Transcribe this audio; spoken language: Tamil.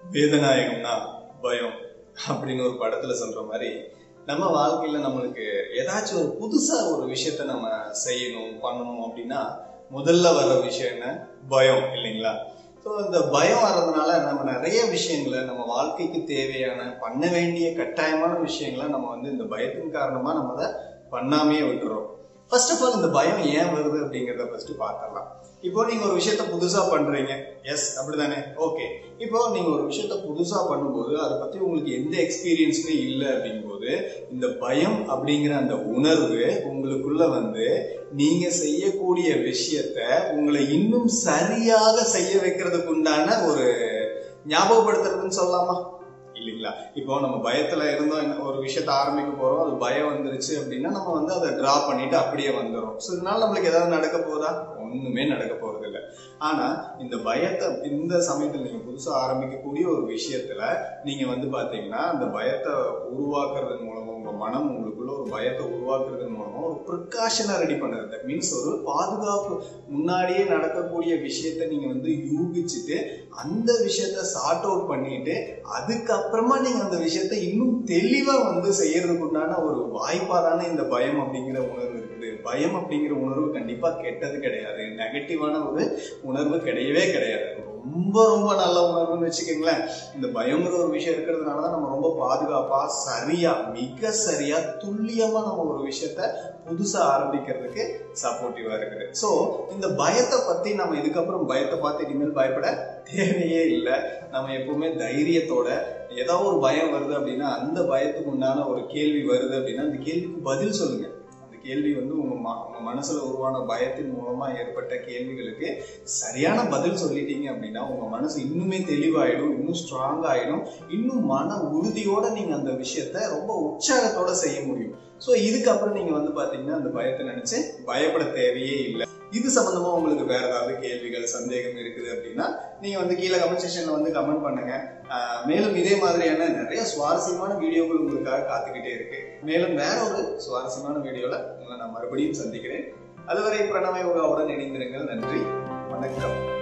வேதநாயகம்னா பயம் அப்படின்னு ஒரு படத்துல சொல்ற மாதிரி நம்ம வாழ்க்கையில நம்மளுக்கு ஏதாச்சும் ஒரு புதுசா ஒரு விஷயத்த நம்ம செய்யணும் பண்ணணும் அப்படின்னா முதல்ல வர்ற விஷயம் என்ன பயம் இல்லைங்களா ஸோ இந்த பயம் வர்றதுனால நம்ம நிறைய விஷயங்களை நம்ம வாழ்க்கைக்கு தேவையான பண்ண வேண்டிய கட்டாயமான விஷயங்களை நம்ம வந்து இந்த பயத்தின் காரணமா நம்ம அதை பண்ணாமையே விட்டுறோம் ஃபர்ஸ்ட் ஆஃப் ஆல் இந்த பயம் ஏன் வருது அப்படிங்கிறத ஃபர்ஸ்ட் பார்த்துடலாம் இப்போ நீங்க ஒரு விஷயத்த புதுசா பண்றீங்க எஸ் அப்படிதானே ஓகே இப்போ நீங்க ஒரு விஷயத்த புதுசா பண்ணும்போது அதை பத்தி உங்களுக்கு எந்த எக்ஸ்பீரியன்ஸுமே இல்லை அப்படிங்கும்போது இந்த பயம் அப்படிங்கிற அந்த உணர்வு உங்களுக்குள்ள வந்து நீங்க செய்யக்கூடிய விஷயத்த உங்களை இன்னும் சரியாக செய்ய வைக்கிறதுக்கு உண்டான ஒரு ஞாபகப்படுத்துறதுன்னு சொல்லலாமா இல்லைங்களா இப்போ நம்ம பயத்துல இருந்தோம் என்ன ஒரு விஷயத்த ஆரம்பிக்க போறோம் அது பயம் வந்துருச்சு அப்படின்னா நம்ம வந்து அதை டிரா பண்ணிட்டு அப்படியே வந்துடும் ஸோ இதனால நம்மளுக்கு ஏதாவது நடக்க போதா ஒண்ணுமே நடக்க போறது இல்லை ஆனா இந்த பயத்தை இந்த சமயத்துல நீங்க புதுசா ஆரம்பிக்கக்கூடிய ஒரு விஷயத்துல நீங்க வந்து பாத்தீங்கன்னா அந்த பயத்தை உருவாக்குறதன் மூலமா உங்க மனம் உங்களுக்குள்ள ஒரு பயத்தை உருவாக்குறதன் மூலமா ஒரு ப்ரிகாஷனை ரெடி பண்ணுறது மீன்ஸ் ஒரு பாதுகாப்பு முன்னாடியே நடக்கக்கூடிய விஷயத்த நீங்க வந்து யூகிச்சுட்டு அந்த விஷயத்த சார்ட் அவுட் பண்ணிட்டு அதுக்கப்புறமா நீங்க அந்த விஷயத்த இன்னும் தெளிவா வந்து செய்யறதுக்கு உண்டான ஒரு வாய்ப்பா தானே இந்த பயம் அப்படிங்கிற உணர்வு இருக்குது பயம் அப்படிங்கிற உணர்வு கண்டிப்பா கெட்டது கிடையாது நெகட்டிவான ஒரு உணர்வு கிடையவே கிடையாது ரொம்ப ரொம்ப நல்ல உணர்வுன்னு வச்சுக்கோங்களேன் இந்த பயங்கிற ஒரு விஷயம் இருக்கிறதுனால தான் நம்ம ரொம்ப பாதுகாப்பா சரியா மிக சரியா துல்லியமா நம்ம ஒரு விஷயத்த புதுசா ஆரம்பிக்கிறதுக்கு சப்போர்ட்டிவா இருக்குது ஸோ இந்த பயத்தை பத்தி நம்ம இதுக்கப்புறம் பயத்தை பார்த்து இனிமேல் பயப்பட தேவையே இல்லை நம்ம எப்பவுமே தைரியத்தோட ஏதாவது ஒரு பயம் வருது அப்படின்னா அந்த பயத்துக்கு உண்டான ஒரு கேள்வி வருது அப்படின்னா அந்த கேள்விக்கு பதில் சொல்லுங்க அந்த கேள்வி வந்து உங்க ம- உங்க மனசுல உருவான பயத்தின் மூலமா ஏற்பட்ட கேள்விகளுக்கு சரியான பதில் சொல்லிட்டீங்க அப்படின்னா உங்க மனசு இன்னுமே தெளிவாயிடும் இன்னும் ஸ்ட்ராங் ஆயிடும் இன்னும் மன உறுதியோட நீங்க அந்த விஷயத்த ரொம்ப உற்சாகத்தோட செய்ய முடியும் ஸோ இதுக்கப்புறம் நீங்க வந்து பாத்தீங்கன்னா அந்த பயத்தை நினைச்சு பயப்பட தேவையே இல்லை இது சம்பந்தமா உங்களுக்கு வேற ஏதாவது கேள்விகள் சந்தேகம் இருக்குது அப்படின்னா நீங்க வந்து கீழே கமெண்ட் செக்ஷன்ல வந்து கமெண்ட் பண்ணுங்க ஆஹ் மேலும் இதே மாதிரியான நிறைய சுவாரஸ்யமான வீடியோக்கள் உங்களுக்காக காத்துக்கிட்டே இருக்கு மேலும் வேற ஒரு சுவாரஸ்யமான வீடியோல உங்களை நான் மறுபடியும் சந்திக்கிறேன் அதுவரை பிரணவ யோகாவுடன் இணைந்திருங்கள் நன்றி வணக்கம்